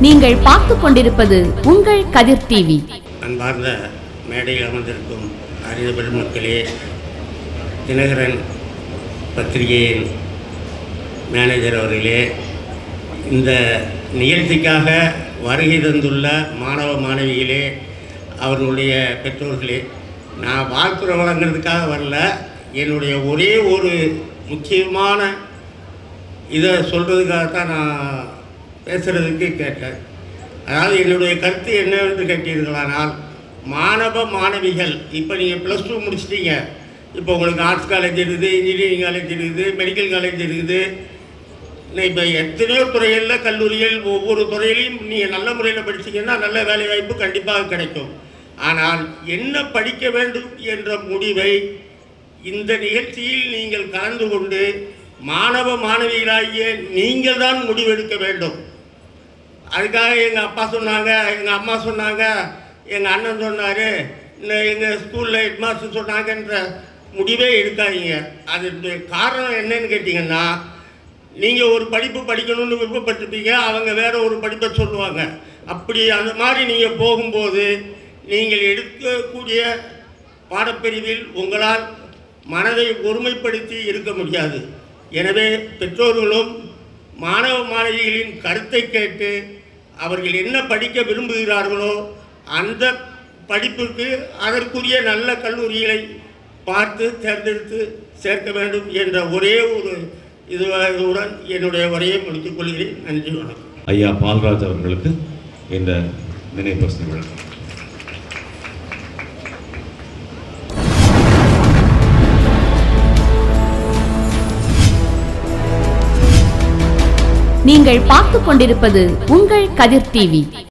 நீங்கள் பார்த்துக் கொண்டிருப்பது உங்கள் கதிர் டிவி அன்பார்ந்த மேடையில் அமர்ந்திருக்கும் அறிந்த பெருமக்களே தினகரன் பத்திரிகையின் மேனேஜர் அவர்களே இந்த நிகழ்ச்சிக்காக வருகை தந்துள்ள மாணவ மாணவிகளே அவர்களுடைய பெற்றோர்களே நான் வாழ்த்துறை வழங்குறதுக்காக வரல என்னுடைய ஒரே ஒரு முக்கியமான இதை சொல்கிறதுக்காகத்தான் நான் பேசுகிறதுக்கு கேட்டேன் அதாவது என்னுடைய கருத்து என்னவென்று கேட்டீர்களானால் மாணவ மாணவிகள் இப்போ நீங்கள் ப்ளஸ் டூ முடிச்சிட்டீங்க இப்போ உங்களுக்கு ஆர்ட்ஸ் காலேஜ் இருக்குது இன்ஜினியரிங் காலேஜ் இருக்குது மெடிக்கல் காலேஜ் இருக்குது இப்போ எத்தனையோ துறைகளில் கல்லூரிகள் ஒவ்வொரு துறையிலையும் நீங்கள் நல்ல முறையில் படிச்சீங்கன்னா நல்ல வேலை வாய்ப்பு கண்டிப்பாக கிடைக்கும் ஆனால் என்ன படிக்க வேண்டும் என்ற முடிவை இந்த நிகழ்ச்சியில் நீங்கள் கலந்து கொண்டு மாணவ மாணவிகளாகிய நீங்கள் தான் முடிவெடுக்க வேண்டும் அதுக்காக எங்கள் அப்பா சொன்னாங்க எங்கள் அம்மா சொன்னாங்க எங்கள் அண்ணன் சொன்னார் எங்கள் ஸ்கூலில் ஹெட்மாஸ்டர் சொன்னாங்கன்ற முடிவே எடுக்காதீங்க அதனுடைய காரணம் என்னன்னு கேட்டிங்கன்னா நீங்கள் ஒரு படிப்பு படிக்கணும்னு விருப்பப்பட்டிருப்பீங்க அவங்க வேற ஒரு படிப்பை சொல்லுவாங்க அப்படி அந்த மாதிரி நீங்கள் போகும்போது நீங்கள் எடுக்கக்கூடிய பாடப்பிரிவில் உங்களால் மனதை ஒருமைப்படுத்தி இருக்க முடியாது எனவே பெற்றோர்களும் மாணவ மாணவிகளின் கருத்தை கேட்டு அவர்கள் என்ன படிக்க விரும்புகிறார்களோ அந்த படிப்புக்கு அதற்குரிய நல்ல கல்லூரிகளை பார்த்து தேர்ந்தெடுத்து சேர்க்க வேண்டும் என்ற ஒரே ஒரு இதுடன் என்னுடைய உரையை முடித்துக் கொள்கிறேன் நன்றி வணக்கம் ஐயா பால்ராஜ் அவர்களுக்கு இந்த நினைப்பரிசு விழா நீங்கள் பார்த்துக் கொண்டிருப்பது உங்கள் கதிர் டிவி